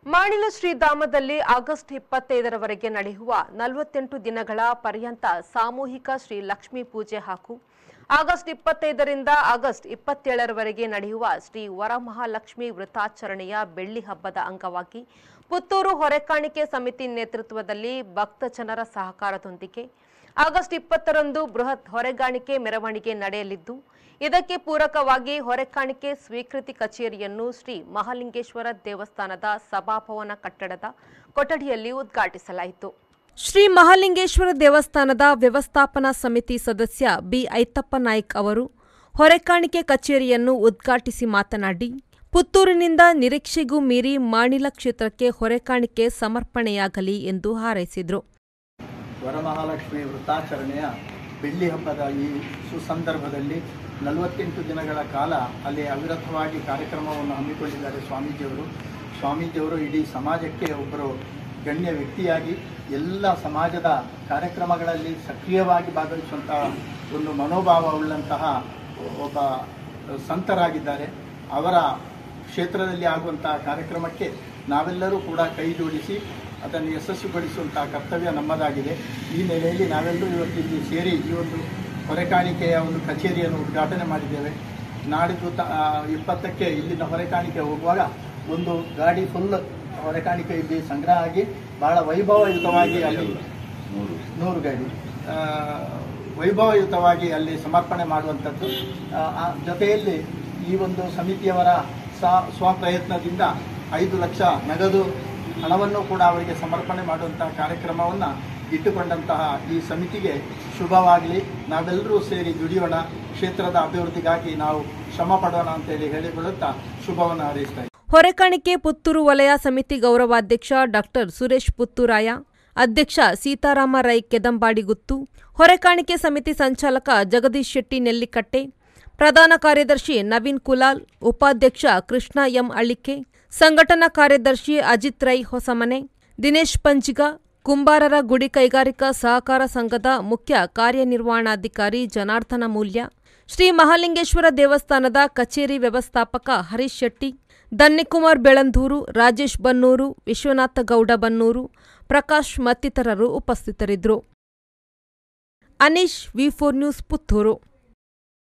ಮಾಣಿಲ ಶ್ರೀಧಾಮದಲ್ಲಿ August ಇಪ್ಪತ್ತೈದರವರೆಗೆ ನಡೆಯುವ ನಲವತ್ತೆಂಟು ದಿನಗಳ ಪರ್ಯಂತ ಸಾಮೂಹಿಕ ಶ್ರೀ ಲಕ್ಷ್ಮೀ ಪೂಜೆ ಹಾಗೂ ಆಗಸ್ಟ್ ಇಪ್ಪತ್ತೈದರಿಂದ ಆಗಸ್ಟ್ ಇಪ್ಪತ್ತೇಳರವರೆಗೆ ನಡೆಯುವ ಶ್ರೀ ವರಮಹಾಲಕ್ಷ್ಮಿ ವೃತಾಚರಣೆಯ ಬೆಳ್ಳಿ ಹಬ್ಬದ ಅಂಗವಾಗಿ ಪುತ್ತೂರು ಹೊರೆಕಾಣಿಕೆ ಸಮಿತಿ ನೇತೃತ್ವದಲ್ಲಿ ಭಕ್ತ ಜನರ ಸಹಕಾರದೊಂದಿಗೆ ಆಗಸ್ಟ್ ಇಪ್ಪತ್ತರಂದು ಬೃಹತ್ ಹೊರೆಗಾಣಿಕೆ ಮೆರವಣಿಗೆ ನಡೆಯಲಿದ್ದು ಇದಕ್ಕೆ ಪೂರಕವಾಗಿ ಹೊರೆಕಾಣಿಕೆ ಸ್ವೀಕೃತಿ ಕಚೇರಿಯನ್ನು ಶ್ರೀ ಮಹಾಲಿಂಗೇಶ್ವರ ದೇವಸ್ಥಾನದ ಸಭಾಭವನ ಕಟ್ಟಡದ ಕೊಠಡಿಯಲ್ಲಿ ಉದ್ಘಾಟಿಸಲಾಯಿತು ಶ್ರೀ ಮಹಾಲಿಂಗೇಶ್ವರ ದೇವಸ್ಥಾನದ ವ್ಯವಸ್ಥಾಪನಾ ಸಮಿತಿ ಸದಸ್ಯ ಬಿ ಐತಪ್ಪ ನಾಯ್ಕ್ ಅವರು ಹೊರೆಕಾಣಿಕೆ ಕಚೇರಿಯನ್ನು ಉದ್ಘಾಟಿಸಿ ಮಾತನಾಡಿ ಪುತ್ತೂರಿನಿಂದ ನಿರೀಕ್ಷೆಗೂ ಮೀರಿ ಮಾಣಿಲ ಕ್ಷೇತ್ರಕ್ಕೆ ಹೊರೆಕಾಣಿಕೆ ಸಮರ್ಪಣೆಯಾಗಲಿ ಎಂದು ಹಾರೈಸಿದರು ವರಮಹಾಲಕ್ಷ್ಮಿ ವೃತ್ತಾಚರಣೆಯ ಬೆಳ್ಳಿ ಹಬ್ಬದ ಈ ಸುಸಂದರ್ಭದಲ್ಲಿ ನಲವತ್ತೆಂಟು ದಿನಗಳ ಕಾಲ ಅಲ್ಲಿ ಅವಿರತವಾಗಿ ಕಾರ್ಯಕ್ರಮವನ್ನು ಹಮ್ಮಿಕೊಂಡಿದ್ದಾರೆ ಸ್ವಾಮೀಜಿಯವರು ಸ್ವಾಮೀಜಿಯವರು ಇಡೀ ಸಮಾಜಕ್ಕೆ ಒಬ್ಬರು ಗಣ್ಯ ವ್ಯಕ್ತಿಯಾಗಿ ಎಲ್ಲ ಸಮಾಜದ ಕಾರ್ಯಕ್ರಮಗಳಲ್ಲಿ ಸಕ್ರಿಯವಾಗಿ ಭಾಗವಹಿಸುವಂತಹ ಒಂದು ಮನೋಭಾವ ಉಳ್ಳಂತಹ ಒಬ್ಬ ಸಂತರಾಗಿದ್ದಾರೆ ಅವರ ಕ್ಷೇತ್ರದಲ್ಲಿ ಆಗುವಂತಹ ಕಾರ್ಯಕ್ರಮಕ್ಕೆ ನಾವೆಲ್ಲರೂ ಕೂಡ ಕೈ ಜೋಡಿಸಿ ಅದನ್ನು ಯಶಸ್ವಿಗೊಳಿಸುವಂತಹ ಕರ್ತವ್ಯ ನಮ್ಮದಾಗಿದೆ ಈ ನೆಲೆಯಲ್ಲಿ ನಾವೆಲ್ಲರೂ ಇವತ್ತಿಲ್ಲಿ ಸೇರಿ ಈ ಒಂದು ಹೊರೆಕಾಣಿಕೆಯ ಒಂದು ಕಚೇರಿಯನ್ನು ಉದ್ಘಾಟನೆ ಮಾಡಿದ್ದೇವೆ ನಾಡಿದ್ದು ತ ಆ, ಇಪ್ಪತ್ತಕ್ಕೆ ಇಲ್ಲಿನ ಹೊರೆಕಾಣಿಕೆ ಹೋಗುವಾಗ ಒಂದು ಗಾಡಿ ಫುಲ್ ಹೊರೆಕಾಣಿಕೆ ಇಲ್ಲಿ ಸಂಗ್ರಹ ಆಗಿ ಬಹಳ ವೈಭವಯುತವಾಗಿ ಅಲ್ಲಿ ನೂರು ಗಾಡಿ ಆ, ವೈಭವಯುತವಾಗಿ ಅಲ್ಲಿ ಸಮರ್ಪಣೆ ಮಾಡುವಂಥದ್ದು ಆ, ಆ ಜೊತೆಯಲ್ಲಿ ಈ ಒಂದು ಸಮಿತಿಯವರ ಸ ಸ್ವಪ್ರಯತ್ನದಿಂದ ಐದು ಲಕ್ಷ ನಗದು ಹಣವನ್ನು ಕೂಡ ಅವರಿಗೆ ಸಮರ್ಪಣೆ ಮಾಡುವಂತಹ ಕಾರ್ಯಕ್ರಮವನ್ನು ಇಟ್ಟುಕೊಂಡಂತಹ ಈ ಸಮಿತಿಗೆ ಶುಭವಾಗಲಿ ನಾವೆಲ್ಲರೂ ಸೇರಿ ದುಡಿಯೋಣ ಕ್ಷೇತ್ರದ ಅಭಿವೃದ್ಧಿಗಾಗಿ ನಾವು ಶ್ರಮ ಪಡೋಣ ಅಂತೇಳಿ ಹೇಳಿಕೊಳ್ಳುತ್ತಾ ಶುಭವನ್ನು ಹಾರೈಸ್ತಾ ಇದ್ದೀನಿ. ಹೊರೆಕಾಣಿಕೆ ಪುತ್ತೂರು ವಲಯ ಸಮಿತಿ ಗೌರವಾಧ್ಯಕ್ಷ ಡಾಕ್ಟರ್ ಸುರೇಶ್ ಪುತ್ತೂರಾಯ ಅಧ್ಯಕ್ಷ ಸೀತಾರಾಮ ರೈ ಕೆದಂಬಾಡಿಗುತ್ತು ಹೊರೆಕಾಣಿಕೆ ಸಮಿತಿ ಸಂಚಾಲಕ ಜಗದೀಶ್ ಶೆಟ್ಟಿ ನೆಲ್ಲಿಕಟ್ಟೆ ಪ್ರಧಾನ ಕಾರ್ಯದರ್ಶಿ ನವೀನ್ ಕುಲಾಲ್ ಉಪಾಧ್ಯಕ್ಷ ಕೃಷ್ಣ ಎಂ ಅಳಿಕೆ ಸಂಘಟನಾ ಕಾರ್ಯದರ್ಶಿ ಅಜಿತ್ ರೈ ಹೊಸಮನೆ ದಿನೇಶ್ ಪಂಜಿಗ ಕುಂಬಾರರ ಗುಡಿ ಕೈಗಾರಿಕಾ ಸಹಕಾರ ಸಂಘದ ಮುಖ್ಯ ಕಾರ್ಯನಿರ್ವಹಣಾಧಿಕಾರಿ ಜನಾರ್ದನ ಮೂಲ್ಯ ಶ್ರೀ ಮಹಾಲಿಂಗೇಶ್ವರ ದೇವಸ್ಥಾನದ ಕಚೇರಿ ವ್ಯವಸ್ಥಾಪಕ ಹರೀಶ್ ಶೆಟ್ಟಿ ದನ್ನಿಕುಮಾರ್ ಬೆಳಂದೂರು ರಾಜೇಶ್ ಬನ್ನೂರು ವಿಶ್ವನಾಥ ಗೌಡ ಬನ್ನೂರು ಪ್ರಕಾಶ್ ಮತ್ತಿತರರು ಉಪಸ್ಥಿತರಿದ್ದರು Anish V four news Puttur